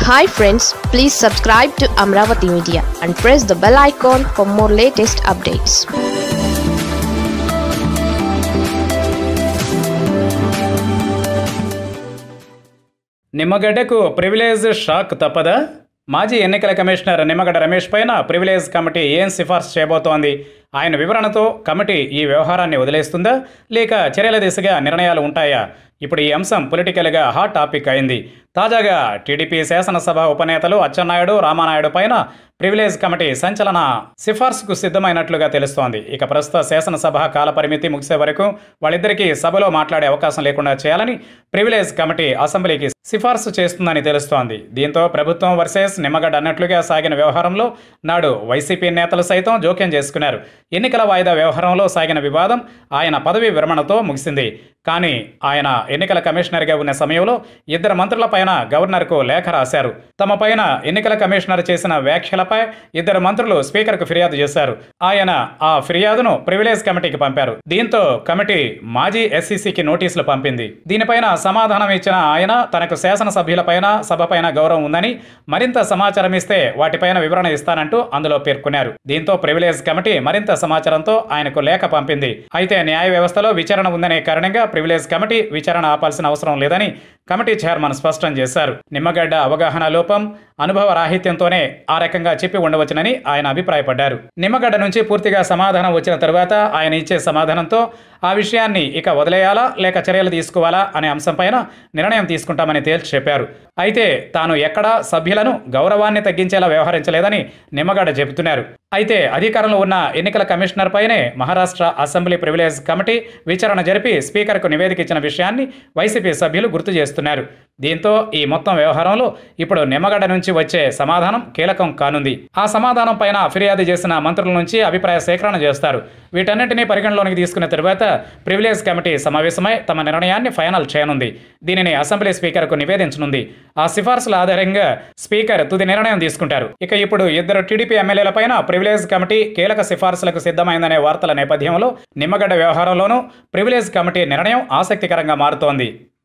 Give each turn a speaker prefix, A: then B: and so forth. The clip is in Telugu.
A: hi friends please subscribe to Amaravati media and press the bell icon for more latest updates
B: నిమ్మగడ్డకు ప్రివిలేజ్ షాక్ తప్పదా మాజీ ఎన్నికల కమిషనర్ నిమ్మగడ్డ రమేష్ పైన ప్రివిలేజ్ కమిటీ ఏం సిఫార్సు చేయబోతోంది ఆయన వివరణతో కమిటీ ఈ వ్యవహారాన్ని వదిలేస్తుందా లేక చర్యల దిశగా నిర్ణయాలు ఉంటాయా ఇప్పుడు ఈ అంశం పొలిటికల్గా హాట్ టాపిక్ అయింది తాజాగా టీడీపీ శాసనసభ ఉపనేతలు అచ్చెన్నాయుడు రామానాయుడు పైన ప్రివిలేజ్ కమిటీ సంచలన సిఫార్సుకు సిద్ధమైనట్లుగా తెలుస్తోంది ఇక ప్రస్తుత శాసనసభ కాలపరిమితి ముగిసే వరకు వాళ్ళిద్దరికీ సభలో మాట్లాడే అవకాశం లేకుండా చేయాలని ప్రివిలేజ్ కమిటీ అసెంబ్లీకి సిఫార్సు చేస్తుందని తెలుస్తోంది దీంతో ప్రభుత్వం వర్సెస్ నిమ్మగడ్డ అన్నట్లుగా సాగిన వ్యవహారంలో నాడు వైసీపీ నేతలు సైతం జోక్యం చేసుకున్నారు ఎన్నికల వాయిదా వ్యవహారంలో సాగిన వివాదం ఆయన పదవి విరమణతో ముగిసింది కానీ ఆయన ఎన్నికల కమిషనర్గా ఉన్న సమయంలో ఇద్దరు మంత్రులపైన గవర్నర్కు లేఖ రాశారు తమ పైన ఎన్నికల కమిషనర్ చేసిన వ్యాఖ్యలపై ఇద్దరు మంత్రులు స్పీకర్కు ఫిర్యాదు చేశారు ఆయన ఆ ఫిర్యాదును ప్రివిలేజ్ కమిటీకి పంపారు దీంతో కమిటీ మాజీ ఎస్సీసీకి నోటీసులు పంపింది దీనిపైన సమాధానం ఇచ్చిన ఆయన తనకు శాసనసభ్యులపైన సభపైన గౌరవం ఉందని మరింత సమాచారం ఇస్తే వాటిపైన వివరణ ఇస్తానంటూ అందులో పేర్కొన్నారు దీంతో ప్రివిలేజ్ కమిటీ మరింత సమాచారంతో ఆయనకు లేఖ పంపింది అయితే న్యాయ వ్యవస్థలో విచారణ ఉందనే కారణంగా ప్రివిలేజ్ కమిటీ విచారణ ఆపాల్సిన అవసరం లేదని కమిటీ చైర్మన్ స్పష్టం చేశారు నిమ్మగడ్డ అవగాహన లోపం అనుభవ రాహిత్యంతోనే ఆ రకంగా చెప్పి ఉండవచ్చునని ఆయన అభిప్రాయపడ్డారు నిమ్మగడ్డ నుంచి పూర్తిగా సమాధానం వచ్చిన తరువాత ఆయన ఇచ్చే సమాధానంతో ఆ విషయాన్ని ఇక వదిలేయాలా లేక చర్యలు తీసుకోవాలా అనే అంశంపైన నిర్ణయం తీసుకుంటామని తేల్చి చెప్పారు అయితే తాను ఎక్కడా సభ్యులను గౌరవాన్ని తగ్గించేలా వ్యవహరించలేదని నిమ్మగడ్డ చెబుతున్నారు అయితే అధికారంలో ఉన్న ఎన్నికల కమిషనర్ పైనే మహారాష్ట్ర అసెంబ్లీ ప్రివిలేజ్ కమిటీ విచారణ జరిపి స్పీకర్కు నివేదిక ఇచ్చిన విషయాన్ని వైసీపీ సభ్యులు గుర్తు చేస్తున్నారు దీంతో ఈ మొత్తం వ్యవహారంలో ఇప్పుడు నిమ్మగడ్డ నుంచి వచ్చే సమాధానం కీలకం కానుంది ఆ సమాధానం పైన ఫిర్యాదు చేసిన మంత్రుల నుంచి అభిప్రాయ సేకరణ చేస్తారు వీటన్నిటినీ పరిగణలోనికి తీసుకున్న తరువాత ప్రివిలేజ్ కమిటీ సమావేశమై తమ నిర్ణయాన్ని ఫైనల్ చేయనుంది దీనిని అసెంబ్లీ స్పీకర్కు నివేదించనుంది ఆ సిఫార్సుల ఆధారంగా స్పీకర్ తుది నిర్ణయం తీసుకుంటారు ఇక ఇప్పుడు ఇద్దరు టీడీపీ ఎమ్మెల్యేల పైన ప్రివిలేజ్ కమిటీ కీలక సిఫార్సులకు సిద్ధమైందనే వార్తల నేపథ్యంలో నిమ్మగడ్డ వ్యవహారంలోనూ ప్రివిలేజ్ కమిటీ నిర్ణయం ఆసక్తికరంగా మారుతోంది